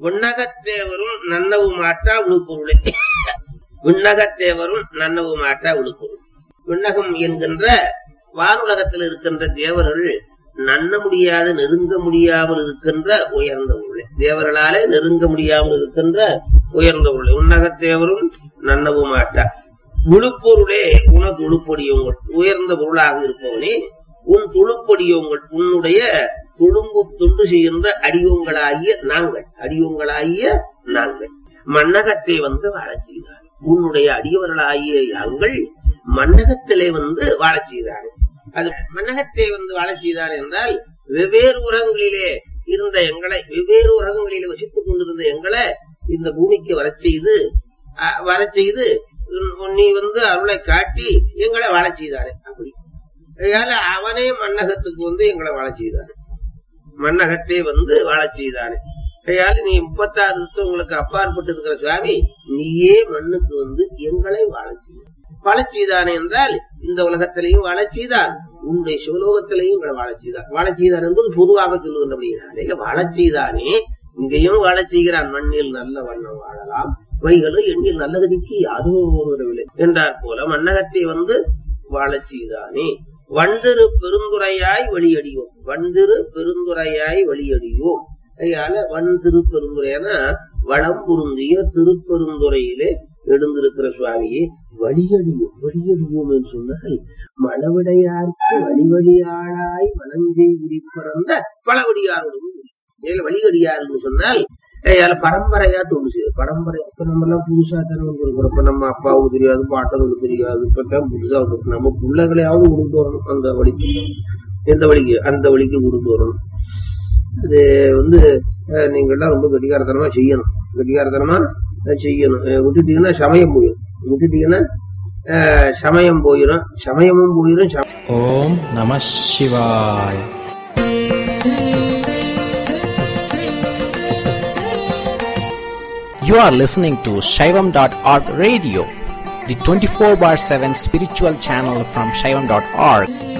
விண்ணகத்தேவரும் நன்னவு மாற்றா விழுப்பொருளே விண்ணகத்தேவரும் நன்னவு மாற்றா விழுப்பொருள் விண்ணகம் என்கின்ற வானுலகத்தில் இருக்கின்ற தேவர்கள் நன்ன முடியாத நெருங்க முடியாமல் இருக்கின்ற உயர்ந்த பொருளை தேவர்களாலே நெருங்க முடியாமல் இருக்கின்ற உயர்ந்த பொருளை உன்னகத்தேவரும் நன்னவு மாட்டா விழுப்பொருளே உன துளுப்பொடியவங்கள் உயர்ந்த பொருளாக இருப்பவனே உன் துளுப்பொடியவங்கள் உன்னுடைய துளும்பு துண்டு செய்கின்ற அடியோங்களாகிய நாங்கள் அடியோங்களாகிய நாங்கள் மன்னகத்தை வந்து வாழச் செய்தார் உன்னுடைய அடியவர்களாகிய நாங்கள் மன்னகத்திலே வந்து வாழச் செய்தார்கள் அது மன்னகத்தை வந்து வாழச் செய்தார் என்றால் வெவ்வேறு உலகங்களிலே இருந்த எங்களை வெவ்வேறு உலகங்களிலே வசித்துக் கொண்டிருந்த எங்களை இந்த பூமிக்கு வரச் செய்து அஹ், வரச் செய்து உன் நீ வந்து அருளை காட்டி எங்களை வாழச் செய்தாரே அப்படி அதனால அவனே மன்னகத்துக்கு வந்து எங்களை வாழச் செய்தாரு மன்னகத்தை வந்து வாழச் செய்தானே கையால நீ முப்பத்தாறு உங்களுக்கு அப்பாற்பட்டு இருக்கிற சுவாமி நீயே மண்ணுக்கு வந்து எங்களை வாழச் செய்தார் வாழச் செய்தானே என்றால் இந்த உலகத்திலையும் வாழச் செய்தான் உன்னுடைய சிவலோகத்திலையும் எங்களை வாழச் செய்தார் வாழச் செய்தார் என்பது பொதுவாக சொல்லுகின்றபடியாலே வாழச் செய்தானே இங்கேயும் வாழச் செய்கிறான் மண்ணில் நல்ல வண்ணம் வாழலாம் வைகளும் எண்ணில் நல்ல கதிக்கு அதுவும் ஒருவரவில்லை என்றார் போல மன்னகத்தை வந்து வாழச் செய்தானே வண்டிரு பெருந்துரையாய் வெளியடியோம் வண்டிரு பெருந்துரையாய் வெளியடியோம் அதனால வந்திரு பெருந்துரையான வளம் பொருந்திய திருப்பெருந்துறையிலே எழுந்திருக்கிற சுவாமியே வழியடியோம் வழியடியோம் என்று சொன்னால் மழவிடையாருக்கு வழிவழியாளாய் மனஞ்சை பிறந்த பழவடியாரோடும் இதுல வழிகடியாருன்னு சொன்னால் ஏயால பரம்பரையா தொண்டு செய்யுது பரம்பரை இப்ப நம்ம எல்லாம் புதுசா தானே வந்திருக்கிறோம் இப்ப நம்ம அப்பாவுக்கு தெரியாது பாட்டனுக்கு தெரியாது இப்ப தான் புதுசா வந்திருக்கு நம்ம பிள்ளைகளையாவது உருண்டு வரணும் அந்த வழிக்கு எந்த வழிக்கு அந்த வழிக்கு உருண்டு வரணும் அது வந்து அஹ், நீங்க எல்லாம் ரொம்ப கட்டிகாரத்தனமா செய்யணும் கட்டிகாரத்தனமா அஹ், செய்யணும் அஹ், விட்டுட்டீங்கன்னா சமயம் போயிடும் விட்டுட்டீங்கன்னா அஹ், சமயம் போயிடும் சமயமும் போயிடும் சம- ஓம் நம சிவாய You are listening to Shaivam.org radio, the 24 bar 7 spiritual channel from Shaivam.org.